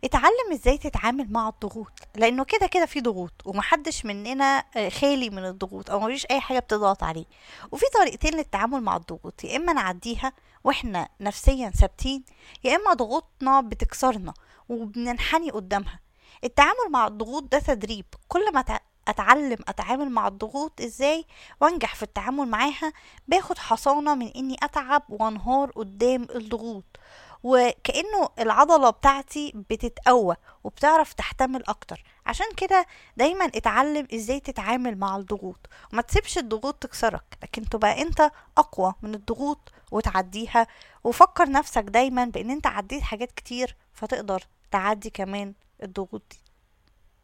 اتعلم ازاي تتعامل مع الضغوط لانه كده كده في ضغوط ومحدش مننا آه، خالي من الضغوط او مفيش اي حاجه بتضغط عليه وفي طريقتين للتعامل مع الضغوط يا اما نعديها واحنا نفسيا ثابتين يا اما ضغوطنا بتكسرنا وبننحني قدامها التعامل مع الضغوط ده تدريب كل ما تع- اتعلم اتعامل مع الضغوط ازاي وانجح في التعامل معاها باخد حصانة من اني اتعب وانهار قدام الضغوط وكأنه العضلة بتاعتي بتتقوى وبتعرف تحتمل اكتر عشان كده دايما اتعلم ازاي تتعامل مع الضغوط وما تسيبش الضغوط تكسرك لكن تبقى انت اقوى من الضغوط وتعديها وفكر نفسك دايما بان انت عديت حاجات كتير فتقدر تعدي كمان الضغوط دي